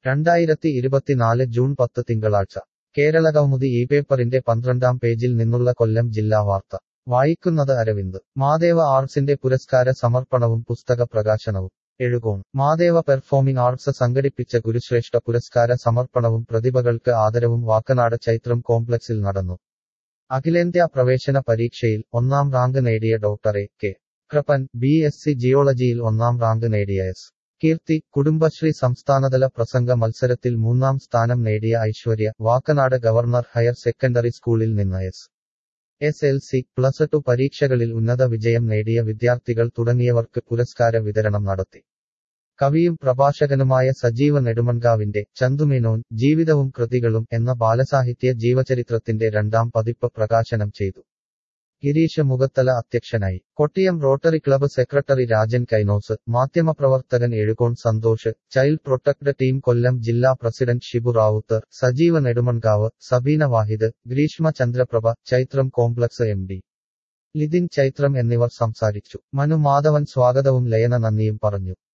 രണ്ടായിരത്തി ഇരുപത്തിനാല് ജൂൺ പത്ത് തിങ്കളാഴ്ച കേരളകൗമുദി ഈ പേപ്പറിന്റെ പന്ത്രണ്ടാം പേജിൽ നിന്നുള്ള കൊല്ലം ജില്ലാ വാർത്ത വായിക്കുന്നത് അരവിന്ദ് മാദേവ ആർട്സിന്റെ പുരസ്കാര സമർപ്പണവും പുസ്തക പ്രകാശനവും എഴുകോൺ മാദേവ പെർഫോമിംഗ് ആർട്സ് സംഘടിപ്പിച്ച ഗുരുശ്രേഷ്ഠ പുരസ്കാര സമർപ്പണവും പ്രതിഭകൾക്ക് ആദരവും വാക്കനാട് ചൈത്രം കോംപ്ലക്സിൽ നടന്നു അഖിലേന്ത്യാ പ്രവേശന പരീക്ഷയിൽ ഒന്നാം റാങ്ക് നേടിയ doctor A K Kripan B S C ജിയോളജിയിൽ ഒന്നാം റാങ്ക് നേടിയ എസ് കീർത്തി കുടുംബശ്രീ സംസ്ഥാനതല പ്രസംഗ മത്സരത്തിൽ മൂന്നാം സ്ഥാനം നേടിയ Aishwarya Vakkanad governor higher secondary സ്കൂളിൽ നിന്ന് S S L C plus two പരീക്ഷകളിൽ ഉന്നത വിജയം നേടിയ വിദ്യാർത്ഥികൾ തുടങ്ങിയവർക്ക് പുരസ്കാര വിതരണം നടത്തി കവിയും പ്രഭാഷകനുമായ സജീവ നെടുമൺകാവിന്റെ ചന്തുമേനോൻ ജീവിതവും കൃതികളും എന്ന ബാലസാഹിത്യ ജീവചരിത്രത്തിന്റെ രണ്ടാം പതിപ്പ് പ്രകാശനം ചെയ്തു ഗിരീഷ് മുഖത്തല അധ്യക്ഷനായി Kottiyam rotary club secretary Rajan Kainos മാധ്യമപ്രവർത്തകൻ Ezhukone Santhosh child protect team Kollam ജില്ലാ president Shibu Ravuthar Sajeeva Nedumonkavu Sabeena Vahid Greeshma Chandraprabha Chaithram complex M D Lithin Chaithram എന്നിവർ സംസാരിച്ചു മനു മാധവൻ സ്വാഗതവും ലയന നന്ദിയും പറഞ്ഞു